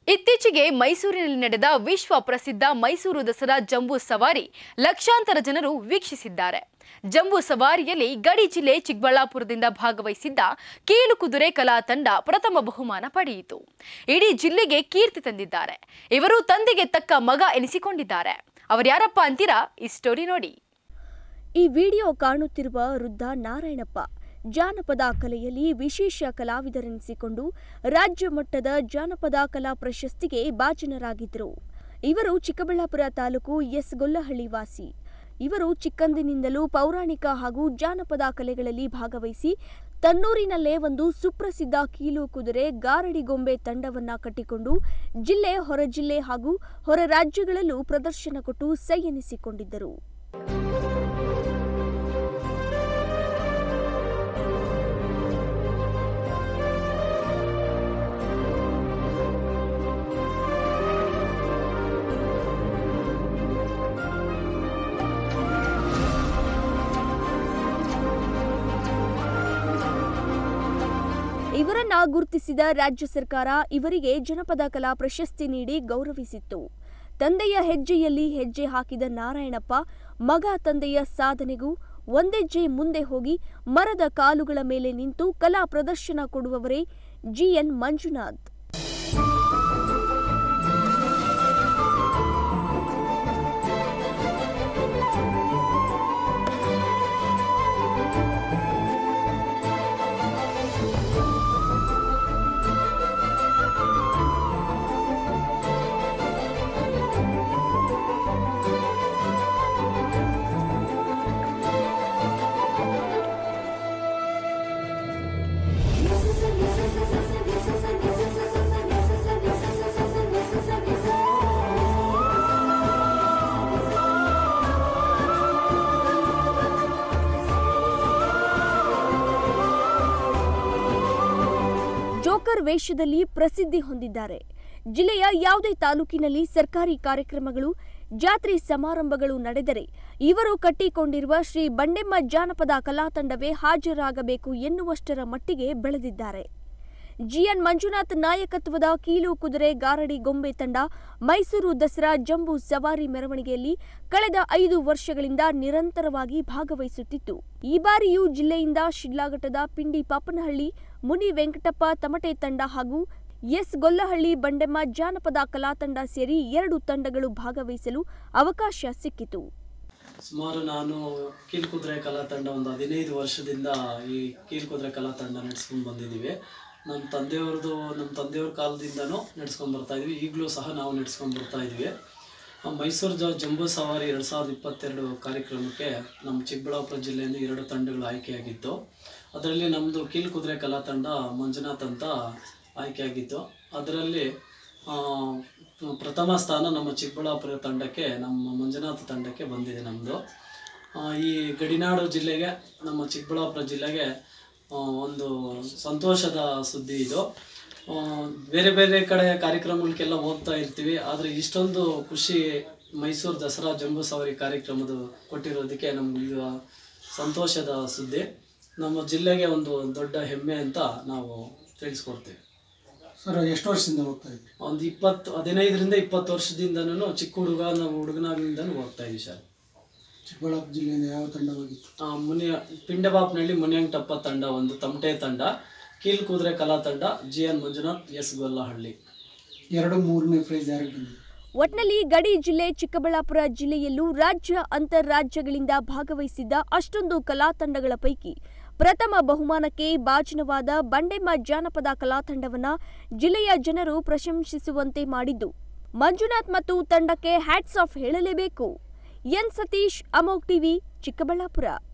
ಇತ್ತೀಚೆಗೆ ಮೈಸೂರಿನಲ್ಲಿ ನಡೆದ ವಿಶ್ವ ಪ್ರಸಿದ್ಧ ಮೈಸೂರು ದಸರಾ ಜಂಬೂ ಸವಾರಿ ಲಕ್ಷಾಂತರ ಜನರು ವೀಕ್ಷಿಸಿದ್ದಾರೆ ಜಂಬೂ ಸವಾರಿಯಲ್ಲಿ ಗಡಿ ಜಿಲ್ಲೆ ಚಿಕ್ಕಬಳ್ಳಾಪುರದಿಂದ ಭಾಗವಹಿಸಿದ್ದ ಕೀಲು ಕುದುರೆ ಕಲಾ ತಂಡ ಪ್ರಥಮ ಬಹುಮಾನ ಪಡೆಯಿತು ಇಡೀ ಜಿಲ್ಲೆಗೆ ಕೀರ್ತಿ ತಂದಿದ್ದಾರೆ ಇವರು ತಂದೆಗೆ ತಕ್ಕ ಮಗ ಎನಿಸಿಕೊಂಡಿದ್ದಾರೆ ಅವರ್ಯಾರಪ್ಪ ಅಂತೀರಾ ಈ ಸ್ಟೋರಿ ನೋಡಿ ಈ ವಿಡಿಯೋ ಕಾಣುತ್ತಿರುವ ವೃದ್ಧ ನಾರಾಯಣಪ್ಪ ಜಾನಪದ ಕಲೆಯಲ್ಲಿ ವಿಶೇಷ ಕಲಾವಿದರೆನಿಸಿಕೊಂಡು ರಾಜ್ಯ ಮಟ್ಟದ ಜಾನಪದ ಕಲಾ ಪ್ರಶಸ್ತಿಗೆ ಭಾಜನರಾಗಿದ್ದರು ಇವರು ಚಿಕ್ಕಬಳ್ಳಾಪುರ ತಾಲೂಕು ಎಸ್ ಗೊಲ್ಲಹಳ್ಳಿ ವಾಸಿ ಇವರು ಚಿಕ್ಕಂದಿನಿಂದಲೂ ಪೌರಾಣಿಕ ಹಾಗೂ ಜಾನಪದ ಕಲೆಗಳಲ್ಲಿ ಭಾಗವಹಿಸಿ ತನ್ನೂರಿನಲ್ಲೇ ಒಂದು ಸುಪ್ರಸಿದ್ಧ ಕೀಲು ಕುದುರೆ ಗಾರಡಿಗೊಂಬೆ ತಂಡವನ್ನ ಕಟ್ಟಿಕೊಂಡು ಜಿಲ್ಲೆ ಹೊರ ಜಿಲ್ಲೆ ಹಾಗೂ ಹೊರ ರಾಜ್ಯಗಳಲ್ಲೂ ಪ್ರದರ್ಶನ ಕೊಟ್ಟು ಸೈ ಎನಿಸಿಕೊಂಡಿದ್ದರು ಇವರನ್ನ ಗುರುತಿಸಿದ ರಾಜ್ಯ ಸರ್ಕಾರ ಇವರಿಗೆ ಜನಪದ ಕಲಾ ಪ್ರಶಸ್ತಿ ನೀಡಿ ಗೌರವಿಸಿತ್ತು ತಂದೆಯ ಹೆಜ್ಜೆಯಲ್ಲಿ ಹೆಜ್ಜೆ ಹಾಕಿದ ನಾರಾಯಣಪ್ಪ ಮಗ ತಂದೆಯ ಸಾಧನೆಗೂ ಒಂದೆಜ್ಜೆ ಮುಂದೆ ಹೋಗಿ ಮರದ ಕಾಲುಗಳ ಮೇಲೆ ನಿಂತು ಕಲಾ ಪ್ರದರ್ಶನ ಕೊಡುವವರೇ ಜಿಎನ್ ಮಂಜುನಾಥ್ ಜೋಕರ್ ವೇಷದಲ್ಲಿ ಪ್ರಸಿದ್ಧಿ ಹೊಂದಿದ್ದಾರೆ ಜಿಲ್ಲೆಯ ಯಾವುದೇ ತಾಲೂಕಿನಲ್ಲಿ ಸರ್ಕಾರಿ ಕಾರ್ಯಕ್ರಮಗಳು ಜಾತ್ರೆ ಸಮಾರಂಭಗಳು ನಡೆದರೆ ಇವರು ಕಟ್ಟಿಕೊಂಡಿರುವ ಶ್ರೀ ಬಂಡೆಮ್ಮ ಜಾನಪದ ಕಲಾತಂಡವೇ ಹಾಜರಾಗಬೇಕು ಎನ್ನುವಷ್ಟರ ಮಟ್ಟಿಗೆ ಬೆಳೆದಿದ್ದಾರೆ ಜಿಎನ್ ಮಂಜುನಾಥ್ ನಾಯಕತ್ವದ ಕೀಲು ಕುದುರೆ ಗಾರಡಿ ಗೊಂಬೆ ತಂಡ ಮೈಸೂರು ದಸರಾ ಜಂಬೂ ಸವಾರಿ ಮೆರವಣಿಗೆಯಲ್ಲಿ ಕಳೆದ ಐದು ವರ್ಷಗಳಿಂದ ನಿರಂತರವಾಗಿ ಭಾಗವಹಿಸುತ್ತಿತ್ತು ಈ ಬಾರಿಯೂ ಜಿಲ್ಲೆಯಿಂದ ಶಿಡ್ಲಾಘಟ್ಟದ ಪಿಂಡಿ ಪಾಪನಹಳ್ಳಿ ಮುನಿ ವೆಂಕಟಪ್ಪ ತಮಟೆ ತಂಡ ಹಾಗೂ ಎಸ್ ಗೊಲ್ಲಹಳ್ಳಿ ಬಂಡೆಮ್ಮ ಜಾನಪದ ಕಲಾ ತಂಡ ಸೇರಿ ಎರಡು ತಂಡಗಳು ಭಾಗವಹಿಸಲು ಅವಕಾಶ ಸಿಕ್ಕಿತು ಸುಮಾರು ನಾನು ಕೀಲ್ಕುದುರೆ ಕಲಾ ತಂಡ ಒಂದು ಹದಿನೈದು ವರ್ಷದಿಂದ ಈ ಕೀಲ್ಕುದುರೆ ಕಲಾ ತಂಡ ನಡೆಸ್ಕೊಂಡು ಬಂದಿದ್ದೀವಿ ನಮ್ಮ ತಂದೆಯವ್ರದ್ದು ನಮ್ಮ ತಂದೆಯವ್ರ ಕಾಲದಿಂದನೂ ನಡೆಸ್ಕೊಂಡು ಬರ್ತಾ ಇದೀವಿ ಈಗಲೂ ಸಹ ನಾವು ನಡೆಸ್ಕೊಂಡು ಬರ್ತಾ ಇದ್ವಿ ಆ ಮೈಸೂರು ಜ ಜಂಬೂ ಸವಾರಿ ಎರಡು ಸಾವಿರದ ಇಪ್ಪತ್ತೆರಡು ಕಾರ್ಯಕ್ರಮಕ್ಕೆ ನಮ್ಮ ಚಿಕ್ಕಬಳ್ಳಾಪುರ ಜಿಲ್ಲೆಯಿಂದ ಎರಡು ತಂಡಗಳು ಆಯ್ಕೆಯಾಗಿತ್ತು ಅದರಲ್ಲಿ ನಮ್ಮದು ಕೀಲ್ಕುದುರೆ ಕಲಾ ತಂಡ ಮಂಜುನಾಥ್ ಅಂತ ಆಯ್ಕೆಯಾಗಿತ್ತು ಅದರಲ್ಲಿ ಆ, ಪ್ರಥಮ ಸ್ಥಾನ ನಮ್ಮ ಚಿಕ್ಕಬಳ್ಳಾಪುರ ತಂಡಕ್ಕೆ ನಮ್ಮ ಮಂಜುನಾಥ ತಂಡಕ್ಕೆ ಬಂದಿದೆ ನಮ್ಮದು ಈ ಗಡಿನಾಡು ಜಿಲ್ಲೆಗೆ ನಮ್ಮ ಚಿಕ್ಕಬಳ್ಳಾಪುರ ಜಿಲ್ಲೆಗೆ ಆ, ಒಂದು ಸಂತೋಷದ ಸುದ್ದಿ ಇದು ಆ, ಬೇರೆ ಬೇರೆ ಕಡೆ ಕಾರ್ಯಕ್ರಮಗಳಿಗೆಲ್ಲ ಹೋಗ್ತಾ ಇರ್ತೀವಿ ಆದರೆ ಇಷ್ಟೊಂದು ಖುಷಿ ಮೈಸೂರು ದಸರಾ ಜಂಬೂ ಸವಾರಿ ಕಾರ್ಯಕ್ರಮದ ಕೊಟ್ಟಿರೋದಕ್ಕೆ ನಮ್ಗೆ ಇದು ಸಂತೋಷದ ಸುದ್ದಿ ನಮ್ಮ ಜಿಲ್ಲೆಗೆ ಒಂದು ದೊಡ್ಡ ಹೆಮ್ಮೆ ಅಂತ ನಾವು ತಿಳಿಸ್ಕೊಡ್ತೀವಿ ಸರ್ ಎಷ್ಟು ವರ್ಷದಿಂದ ಹೋಗ್ತಾ ಇದ್ರಿ ಒಂದು ಇಪ್ಪತ್ತು ಹದಿನೈದರಿಂದ ಇಪ್ಪತ್ತು ವರ್ಷದಿಂದನೂ ಚಿಕ್ಕ ಹುಡುಗ ನಾವು ಹುಡುಗನಾಗಿಂದನೂ ಹೋಗ್ತಾ ಇದ್ದೀವಿ ಸರ್ ಚಿಕ್ಕಬಳ್ಳಾಪುರ ಜಿಲ್ಲೆಯಿಂದ ಯಾವ ತಂಡ ಹೋಗಿತ್ತು ಆ, ಮುನಿಯ ಪಿಂಡಬಾಪ್ನಳ್ಳಿ ಮುನಿಯಂಟಪ್ಪ ತಂಡ ಒಂದು ತಮಟೆ ತಂಡ ಕೀಲ್ಕುದುರೆ ಕಲಾ ತಂಡ G N Manjunath S Gollahalli ಎರಡು ಮೂರನೇ ಪ್ರೈಸ್ ಯಾರಿಗೆ ಬಂದಿದೆ ಒಟ್ನಲ್ಲಿ ಗಡಿ ಜಿಲ್ಲೆ ಚಿಕ್ಕಬಳ್ಳಾಪುರ ಜಿಲ್ಲೆಯಲ್ಲೂ ರಾಜ್ಯ ಅಂತಾರಾಜ್ಯಗಳಿಂದ ಭಾಗವಹಿಸಿದ್ದ ಅಷ್ಟೊಂದು ಕಲಾ ತಂಡಗಳ ಪೈಕಿ ಪ್ರಥಮ ಬಹುಮಾನಕ್ಕೆ ಭಾಜನವಾದ ಬಂಡೆಮ್ಮ ಜಾನಪದ ಕಲಾ ತಂಡವನ್ನ ಜಿಲ್ಲೆಯ ಜನರು ಪ್ರಶಂಸಿಸುವಂತೆ ಮಾಡಿದ್ದು ಮಂಜುನಾಥ್ ಮತ್ತು ತಂಡಕ್ಕೆ ಹ್ಯಾಟ್ಸ್ ಆಫ್ ಹೇಳಲೇಬೇಕು ಎನ್ ಸತೀಶ್ ಅಮೋಕ್ ಟಿವಿ ಚಿಕ್ಕಬಳ್ಳಾಪುರ